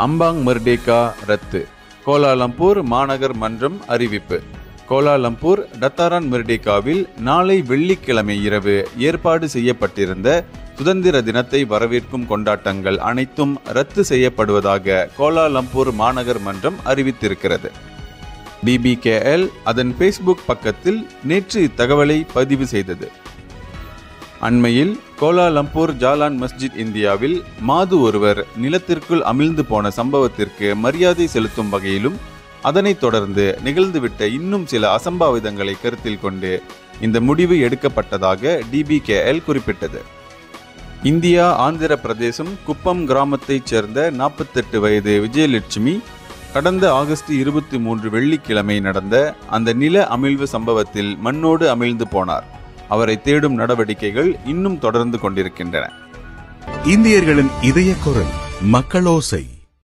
Ampang Merdeka ரத்து Kuala Lumpur மாநகர் மன்றம் அறிவிப்பு கோலாலம்பூர் டத்தாரான் மெர்டேகாவில் நாளை வெள்ளிக்கிழமை இரவு ஏற்பாடு செய்யப்பட்டிருந்த சுதந்திர தினத்தை வரவேற்கும் கொண்டாட்டங்கள் அனைத்தும் ரத்து செய்யப்படுவதாக கோலாலம்பூர் மாநகர் மன்றம் அறிவித்திருக்கிறது பிபிகேஎல் அதன் ஃபேஸ்புக் பக்கத்தில் நேற்று இத்தகவலை பதிவு செய்தது அண்மையில் கோலாலம்பூர் ஜாலான் மஸ்ஜித் இந்தியாவில் மாது ஒருவர் நிலத்திற்குள் அமிழ்ந்து போன சம்பவத்திற்கு மரியாதை செலுத்தும் வகையிலும் அதனைத் தொடர்ந்து நிகழ்ந்துவிட்ட இன்னும் சில அசம்பாவிதங்களை கருத்தில் கொண்டு இந்த முடிவு எடுக்கப்பட்டதாக டிபிகேஎல் குறிப்பிட்டது இந்தியா ஆந்திர பிரதேசம் குப்பம் கிராமத்தைச் சேர்ந்த நாற்பத்தெட்டு வயது விஜயலட்சுமி கடந்த ஆகஸ்ட் இருபத்தி மூன்று வெள்ளிக்கிழமை நடந்த அந்த நில அமிழ்வு சம்பவத்தில் மண்ணோடு அமிழ்ந்து போனார் அவரை தேடும் நடவடிக்கைகள் இன்னும் தொடர்ந்து கொண்டிருக்கின்றன இந்தியர்களின் இதய குரல் மக்களோசை